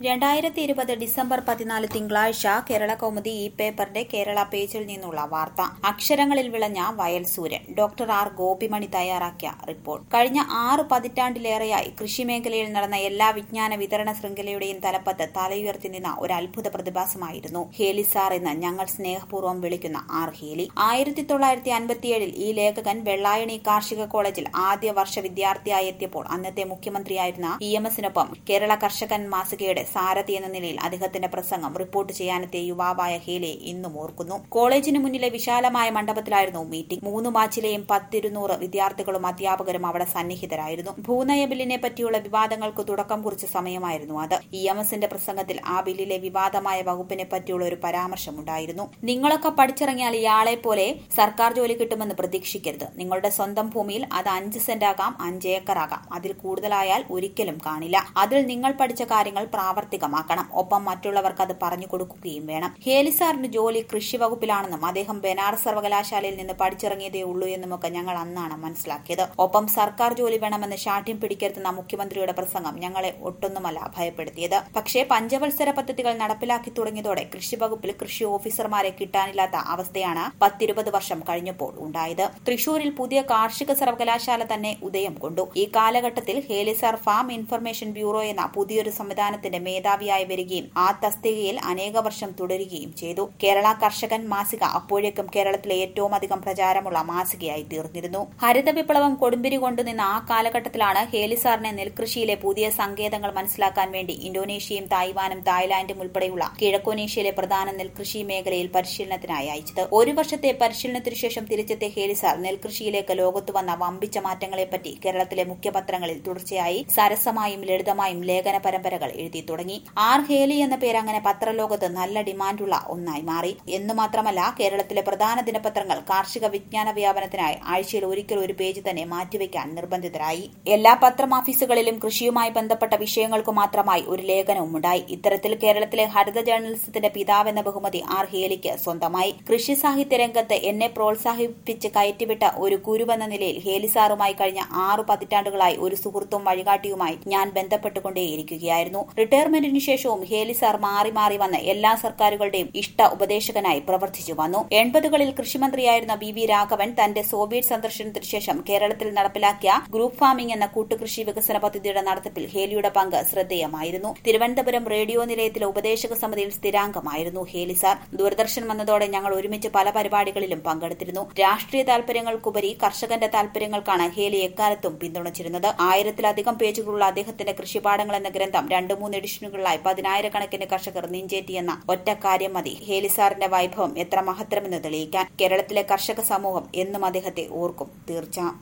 രണ്ടായിരത്തി ഇരുപത് ഡിസംബർ പതിനാല് തിങ്കളാഴ്ച കേരള കൗമുദി ഈ പേപ്പറിന്റെ കേരള പേജിൽ നിന്നുള്ള വാർത്ത അക്ഷരങ്ങളിൽ വിളഞ്ഞ വയൽ സൂര്യൻ ഡോക്ടർ ആർ ഗോപിമണി തയ്യാറാക്കിയ റിപ്പോർട്ട് കഴിഞ്ഞ ആറ് പതിറ്റാണ്ടിലേറെയായി കൃഷിമേഖലയിൽ നടന്ന എല്ലാ വിജ്ഞാന വിതരണ ശൃംഖലയുടെയും തലപ്പത്ത് തലയുയർത്തി നിന്ന ഒരു അത്ഭുത പ്രതിഭാസമായിരുന്നു ഹേലി സാർ എന്ന് ഞങ്ങൾ സ്നേഹപൂർവ്വം വിളിക്കുന്ന ആർ ഹേലി ആയിരത്തി തൊള്ളായിരത്തി അൻപത്തിയേഴിൽ ഈ ലേഖകൻ വെള്ളായണി കാർഷിക കോളേജിൽ ആദ്യ വർഷ വിദ്യാർത്ഥിയായി എത്തിയപ്പോൾ അന്നത്തെ മുഖ്യമന്ത്രിയായിരുന്ന ഇ എം എസിനൊപ്പം കേരള കർഷകൻ മാസികയുടെ സാരഥി എന്ന നിലയിൽ അദ്ദേഹത്തിന്റെ പ്രസംഗം റിപ്പോർട്ട് ചെയ്യാനെത്തിയ യുവാവായ ഹേലെ ഇന്നും ഓർക്കുന്നു കോളേജിന് മുന്നിലെ വിശാലമായ മണ്ഡപത്തിലായിരുന്നു മീറ്റിംഗ് മൂന്ന് ബാച്ചിലെയും പത്തിരുന്നൂറ് വിദ്യാർത്ഥികളും അധ്യാപകരും അവിടെ സന്നിഹിതരായിരുന്നു ഭൂനയ ബില്ലിനെ പറ്റിയുള്ള വിവാദങ്ങൾക്ക് തുടക്കം കുറിച്ച സമയമായിരുന്നു അത് ഇ എം എസിന്റെ പ്രസംഗത്തിൽ ആ ബില്ലിലെ വിവാദമായ വകുപ്പിനെ പറ്റിയുള്ള ഒരു പരാമർശമുണ്ടായിരുന്നു നിങ്ങളൊക്കെ പഠിച്ചിറങ്ങിയാൽ ഇയാളെ പോലെ സർക്കാർ ജോലി കിട്ടുമെന്ന് പ്രതീക്ഷിക്കരുത് നിങ്ങളുടെ സ്വന്തം ഭൂമിയിൽ അത് അഞ്ച് സെന്റ് ആകാം അഞ്ച് ഏക്കർ ആകാം അതിൽ കൂടുതലായാൽ ഒരിക്കലും കാണില്ല അതിൽ നിങ്ങൾ പഠിച്ച കാര്യങ്ങൾ പ്രാവർത്തികമാക്കണം ഒപ്പം മറ്റുള്ളവർക്ക് അത് പറഞ്ഞു കൊടുക്കുകയും വേണം ഹേലി സാറിന്റെ ജോലി കൃഷി വകുപ്പിലാണെന്നും അദ്ദേഹം ബനാറസ് സർവകലാശാലയിൽ നിന്ന് പഠിച്ചിറങ്ങിയതേ ഉള്ളൂ എന്നുമൊക്കെ ഞങ്ങൾ അന്നാണ് മനസ്സിലാക്കിയത് ഒപ്പം സർക്കാർ ജോലി വേണമെന്ന് ശാഠ്യം പിടിക്കരുതെന്ന മുഖ്യമന്ത്രിയുടെ പ്രസംഗം ഞങ്ങളെ ഒട്ടൊന്നുമല്ല ഭയപ്പെടുത്തിയത് പക്ഷേ പഞ്ചവത്സര പദ്ധതികൾ നടപ്പിലാക്കി തുടങ്ങിയതോടെ കൃഷി വകുപ്പിൽ കൃഷി ഓഫീസർമാരെ കിട്ടാനില്ലാത്ത അവസ്ഥയാണ് പത്തിരുപത് വർഷം കഴിഞ്ഞപ്പോൾ ഉണ്ടായത് തൃശൂരിൽ പുതിയ കാർഷിക സർവകലാശാല തന്നെ ഉദയം കൊണ്ടു ഈ കാലഘട്ടത്തിൽ ഹേലിസാർ ഫാം ഇൻഫർമേഷൻ ബ്യൂറോ എന്ന പുതിയൊരു സംവിധാനത്തിന്റെ മേധാവിയായി വരികയും ആ തസ്തികയിൽ അനേക വർഷം തുടരുകയും ചെയ്തു കേരള കർഷകൻ മാസിക അപ്പോഴേക്കും കേരളത്തിലെ ഏറ്റവും അധികം പ്രചാരമുള്ള മാസികയായി തീർന്നിരുന്നു ഹരിത വിപ്ലവം കൊടുമ്പിരി കൊണ്ടുനിന്ന ആ കാലഘട്ടത്തിലാണ് ഹേലിസാറിനെ നെൽകൃഷിയിലെ പുതിയ സങ്കേതങ്ങൾ മനസ്സിലാക്കാൻ വേണ്ടി ഇന്തോനേഷ്യയും തായ്വാനും തായ്ലാന്റും ഉൾപ്പെടെയുള്ള കിഴക്കോനേഷ്യയിലെ പ്രധാന നെൽകൃഷി മേഖലയിൽ പരിശീലനത്തിനായി അയച്ചത് ഒരു വർഷത്തെ പരിശീലനത്തിനു ശേഷം തിരിച്ചെത്തിയ ഹേലിസാർ നെൽകൃഷിയിലേക്ക് ലോകത്ത് വന്ന വമ്പിച്ച മാറ്റങ്ങളെപ്പറ്റി കേരളത്തിലെ മുഖ്യപത്രങ്ങളിൽ തുടർച്ചയായി സരസമായും ലളിതമായും ലേഖന പരമ്പരകൾ എഴുതി തുടങ്ങി ആർ ഹേലി എന്ന പേര് അങ്ങനെ പത്രലോകത്ത് നല്ല ഡിമാൻഡുള്ള ഒന്നായി മാറി എന്നു മാത്രമല്ല കേരളത്തിലെ പ്രധാന ദിനപത്രങ്ങൾ കാർഷിക വിജ്ഞാന വ്യാപനത്തിനായി ആഴ്ചയിൽ ഒരിക്കൽ ഒരു പേജ് തന്നെ മാറ്റിവെക്കാൻ നിർബന്ധിതരായി എല്ലാ പത്രമാഫീസുകളിലും കൃഷിയുമായി ബന്ധപ്പെട്ട വിഷയങ്ങൾക്ക് മാത്രമായി ഒരു ലേഖനവും ഉണ്ടായി ഇത്തരത്തിൽ കേരളത്തിലെ ഹരിത ജേർണലിസത്തിന്റെ പിതാവെന്ന ബഹുമതി ആർ ഹേലിക്ക് സ്വന്തമായി കൃഷി സാഹിത്യ രംഗത്ത് എന്നെ പ്രോത്സാഹിപ്പിച്ച് കയറ്റിവിട്ട ഒരു ഗുരുവെന്ന നിലയിൽ ഹേലി സാറുമായി കഴിഞ്ഞ ആറു പതിറ്റാണ്ടുകളായി ഒരു സുഹൃത്തും വഴികാട്ടിയുമായി ഞാൻ ബന്ധപ്പെട്ടുകൊണ്ടേയിരിക്കുകയായിരുന്നു റിട്ടയർമെന്റിനു ശേഷവും ഹേലി സാർ മാറി മാറി വന്ന് എല്ലാ സർക്കാരുകളുടെയും ഇഷ്ട ഉപദേശകനായി പ്രവർത്തിച്ചു വന്നു എൺപതുകളിൽ കൃഷിമന്ത്രിയായിരുന്ന വി വി രാഘവൻ തന്റെ സോവിയറ്റ് സന്ദർശനത്തിനു ശേഷം കേരളത്തിൽ നടപ്പിലാക്കിയ ഗ്രൂപ്പ് ഫാമിംഗ് എന്ന കൂട്ടുകൃഷി വികസന പദ്ധതിയുടെ നടത്തിപ്പിൽ ഹേലിയുടെ പങ്ക് ശ്രദ്ധേയമായിരുന്നു തിരുവനന്തപുരം റേഡിയോ നിലയത്തിലെ ഉപദേശക സമിതിയിൽ സ്ഥിരാംഗമായിരുന്നു ഹേലി സാർ ദൂരദർശൻ വന്നതോടെ ഞങ്ങൾ ഒരുമിച്ച് പല പരിപാടികളിലും പങ്കെടുത്തിരുന്നു രാഷ്ട്രീയ താൽപര്യങ്ങൾക്കുപരി കർഷകന്റെ താൽപര്യങ്ങൾക്കാണ് ഹേലി എക്കാലത്തും പിന്തുണച്ചിരുന്നത് ആയിരത്തിലധികം പേജുകളുള്ള അദ്ദേഹത്തിന്റെ കൃഷിപാഠങ്ങൾ എന്ന ഗ്രന്ഥം രണ്ടു മൂന്ന് എഡിഷനുകളിലായി പതിനായിരക്കണക്കിന് കർഷകർ നെഞ്ചേറ്റിയെന്ന ഒറ്റ കാര്യം മതി ഹേലിസാറിന്റെ വൈഭവം എത്ര മഹത്തരമെന്ന് തെളിയിക്കാൻ കേരളത്തിലെ കർഷക സമൂഹം എന്നും അദ്ദേഹത്തെ ഓർക്കും തീർച്ച